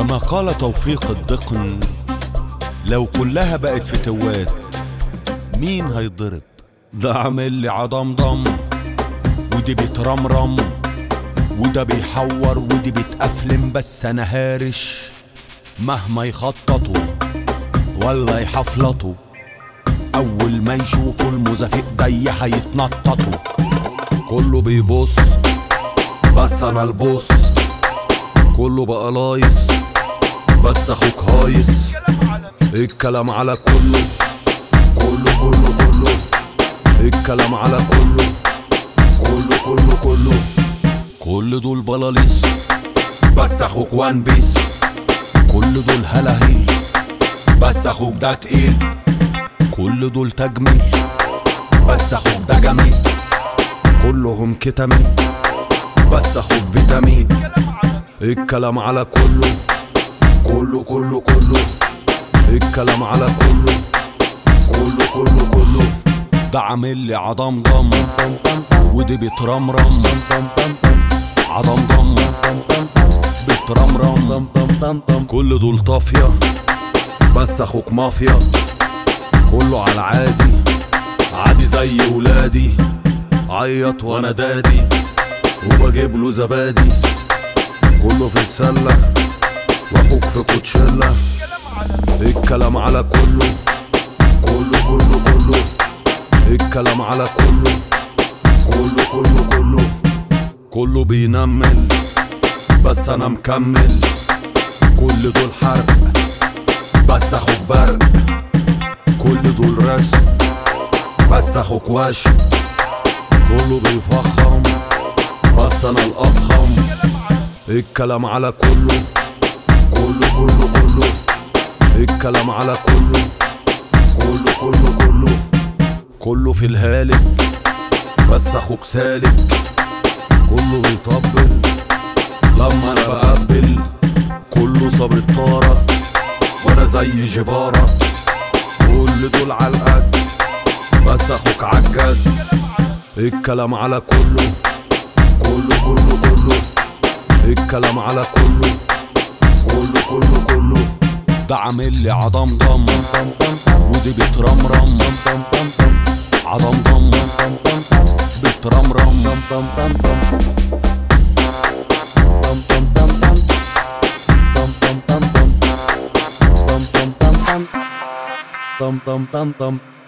كما قال توفيق الدقن لو كلها بقت فتوات مين هيضرب ده عامل لي عضمضم ودي بترمرم وده بيحور ودي بتأفلم بس انا هارش مهما يخططوا ولا يحفلطوا اول ما يشوفوا المزافق ضي هيتنططوا كله بيبص بس انا البص كله بقى لايص بس اخوك هايص الكلام على كله كله كله كله الكلام على كله كله كله كله كل دول بلاليس بس اخوك وان بيس كل دول هلاهيل بس اخوك ده تقيل كل دول تجميل بس اخوك ده جميل كلهم كتامين بس اخوك فيتامين الكلام على كله كله كله كله الكلام على كله كله كله كله ده عامل لي عضمضم ودي بترمرم عضمضم بترمرم كل دول طافية بس اخوك مافيا كله على عادي عادي زي ولادي عيط وانا دادي وبجيب له زبادي كله في السلة واخوك في كوتشيلا الكلام على كله كله كله كله الكلام على كله كله كله كله كله بينمل بس انا مكمل كل دول حرق بس اخوك برق كل دول رسم بس اخوك وش كله بيفخم بس انا الافخم الكلام على كله كله كله كله الكلام على كله كله كله كله كله في الهالك بس اخوك سالك كله بيطبل لما انا بقبل كله صابر الطارة وانا زي جيفارا كل دول على القد بس اخوك عالجد الكلام على كله كله كله كله الكلام على كله كله كله كله ده عامل لي عضمضم ودي بترمرم عضمضم بترمرم Bum bum bum bum